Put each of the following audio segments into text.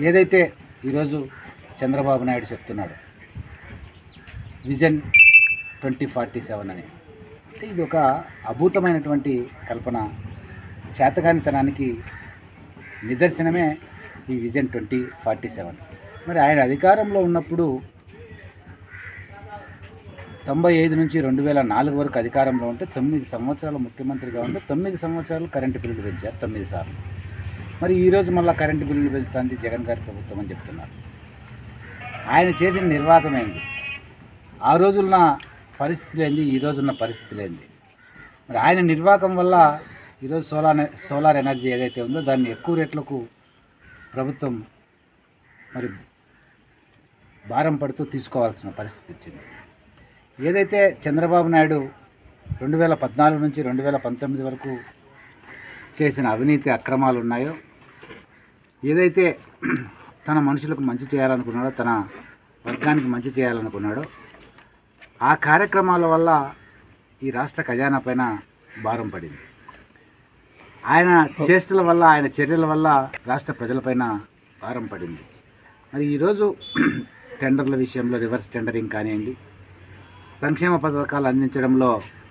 ఏదైతే ఈరోజు చంద్రబాబు నాయుడు చెప్తున్నాడు విజన్ ట్వంటీ ఫార్టీ సెవెన్ అని అంటే ఇది ఒక అభూతమైనటువంటి కల్పన చేతకానితనానికి నిదర్శనమే ఈ విజన్ ట్వంటీ ఫార్టీ సెవెన్ మరి ఆయన అధికారంలో ఉన్నప్పుడు తొంభై ఐదు నుంచి రెండు వేల నాలుగు వరకు అధికారంలో ఉంటే తొమ్మిది సంవత్సరాలు ముఖ్యమంత్రిగా ఉంటే తొమ్మిది సంవత్సరాలు కరెంటు బిల్లులు పెంచారు తొమ్మిది సార్లు మరి ఈరోజు మళ్ళీ కరెంటు బిల్లులు పెంచుతుంది జగన్ గారి ప్రభుత్వం అని చెప్తున్నారు ఆయన చేసిన నిర్వాహకం ఏంది ఆ రోజున్న పరిస్థితులు ఏంది ఈ రోజున్న పరిస్థితులు ఏంది మరి ఆయన నిర్వాహకం వల్ల ఈరోజు సోలార్ సోలార్ ఎనర్జీ ఏదైతే ఉందో దాన్ని ఎక్కువ రేట్లకు ప్రభుత్వం మరి భారం పడుతూ తీసుకోవాల్సిన పరిస్థితి వచ్చింది ఏదైతే చంద్రబాబు నాయుడు రెండు వేల పద్నాలుగు నుంచి రెండు వేల పంతొమ్మిది వరకు చేసిన అవినీతి అక్రమాలు ఉన్నాయో ఏదైతే తన మనుషులకు మంచి చేయాలనుకున్నాడో తన వర్గానికి మంచి చేయాలనుకున్నాడో ఆ కార్యక్రమాల వల్ల ఈ రాష్ట్ర ఖజానా పైన భారం పడింది ఆయన చేష్టల వల్ల ఆయన చర్యల వల్ల రాష్ట్ర ప్రజలపైన భారం పడింది మరి ఈరోజు టెండర్ల విషయంలో రివర్స్ టెండరింగ్ కానివ్వండి సంక్షేమ పథకాలు అందించడంలో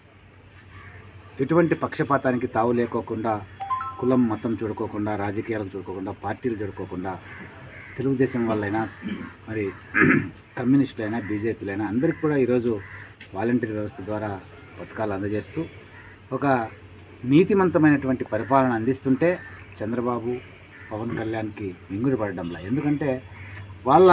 ఎటువంటి పక్షపాతానికి తావు లేకోకుండా కులం మతం చూడుకోకుండా రాజకీయాలకు చూడుకోకుండా పార్టీలు చూడుకోకుండా తెలుగుదేశం వాళ్ళైనా మరి కమ్యూనిస్టులైనా బీజేపీలైనా అందరికీ కూడా ఈరోజు వాలంటీర్ వ్యవస్థ ద్వారా పథకాలు అందజేస్తూ ఒక నీతిమంతమైనటువంటి పరిపాలన అందిస్తుంటే చంద్రబాబు పవన్ కళ్యాణ్కి మింగుడు పడడంలా ఎందుకంటే వాళ్ళ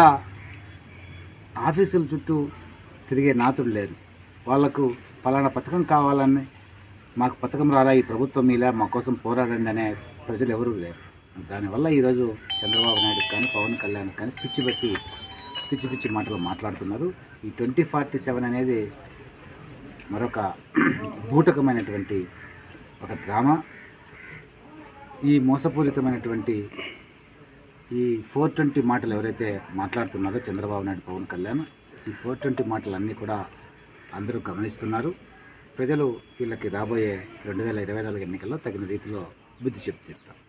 ఆఫీసుల చుట్టూ తిరిగే నాతుడు లేరు వాళ్లకు పలానా పథకం కావాలని మాకు పథకం రాలా ఈ ప్రభుత్వం ఇలా మా కోసం పోరాడండి అనే ప్రజలు ఎవరూ లేరు దానివల్ల ఈరోజు చంద్రబాబు నాయుడు కానీ పవన్ కళ్యాణ్ కానీ పిచ్చి పెట్టి పిచ్చి పిచ్చి మాటలు మాట్లాడుతున్నారు ఈ ట్వంటీ ఫార్టీ సెవెన్ అనేది మరొక బూటకమైనటువంటి ఒక డ్రామా ఈ మోసపూరితమైనటువంటి ఈ ఫోర్ ట్వంటీ మాటలు ఎవరైతే మాట్లాడుతున్నారో చంద్రబాబు నాయుడు పవన్ కళ్యాణ్ ఈ ఫోర్ ట్వంటీ మాటలన్నీ కూడా అందరూ గమనిస్తున్నారు ప్రజలు వీళ్ళకి రాబోయే రెండు వేల ఇరవై నాలుగు ఎన్నికల్లో తగిన రీతిలో బుద్ధి చెప్తారు